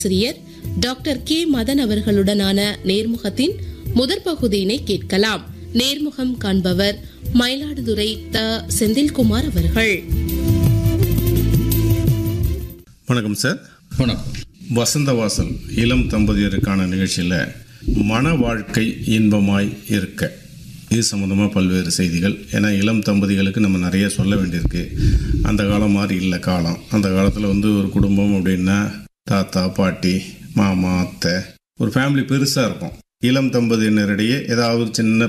ஆசிரியர் doctor K Madan அவர்களுடனான நேர்முகத்தின் முதற் பகுதியினை கேட்கலாம் நேர்முகம் காண்பவர் மயிலாடுதுறை த செந்தில்குமார் அவர்கள் வணக்கம் சார் வணக்கம் வசந்த வாசல் இளம் தம்பதியருக்கான நிகழ்ச்சியில் மன வாழ்க்கை இன்பமாய் இருக்க இது சம்மந்தமாக பல்வேறு செய்திகள் ஏன்னா இளம் தம்பதிகளுக்கு நம்ம நிறைய சொல்ல வேண்டியிருக்கு அந்த காலம் மாதிரி இல்லை காலம் அந்த காலத்தில் வந்து ஒரு குடும்பம் அப்படின்னா தாத்தா பாட்டி மாமா அத்தை ஒரு ஃபேமிலி பெருசாக இருக்கும் இளம் தம்பதியினரிடையே ஏதாவது ஒரு சின்ன